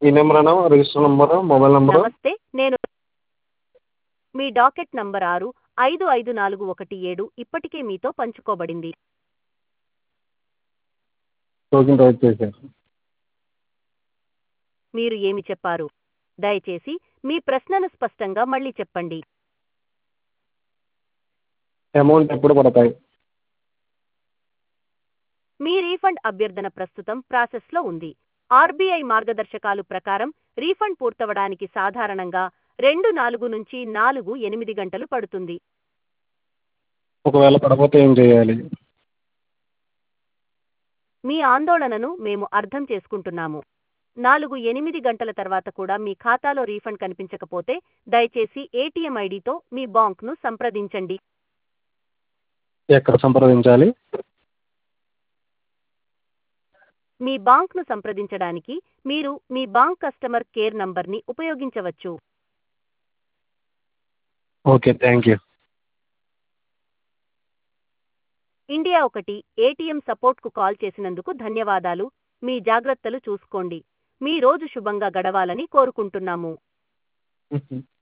ఈ నెంబరేనా register number mobile number నమస్తే నేను మీ డాకెట్ నంబర్ ఆరు ఐదు ఐదు నాలుగు ఒకటి ఏడు ఇప్పటికే మీతో పంచుకోబడింది టోకెన్ రైట్ చేశారు మీరు ఏమి చెప్పారు దయచేసి మీ ప్రశ్నను స్పష్టంగా మళ్ళీ చెప్పండి అమౌంట్ ఎప్పుడు పడతాయి మీ రీఫండ్ అభ్యర్థన ప్రస్తుతం ప్రాసెస్లో ఉంది ఆర్బీఐ మార్గదర్శకాలు ప్రకారం రీఫండ్ పూర్తవడానికి సాధారణంగా రెండు నాలుగు నుంచి నాలుగు ఎనిమిది గంటలు పడుతుంది ఒకవేళ పడకపోతే ఏం చేయాలి మీ ఆందోళనను మేము అర్థం చేసుకుంటున్నాము నాలుగు ఎనిమిది గంటల తర్వాత కూడా మీ ఖాతాలో రీఫండ్ కనిపించకపోతే దయచేసి ఏటీఎం ఐడితో మీ బాంక్ను సంప్రదించండి ఎక్కడ సంప్రదించాలి మీ బాంక్ను సంప్రదించడానికి మీరు మీ బాంక్ కస్టమర్ కేర్ నంబర్ని ఉపయోగించవచ్చు ఓకే థ్యాంక్ యూ ఇండియా ఒకటి ఏటీఎం సపోర్ట్కు కాల్ చేసినందుకు ధన్యవాదాలు మీ జాగ్రత్తలు చూసుకోండి మీ రోజు శుభంగా గడవాలని కోరుకుంటున్నాము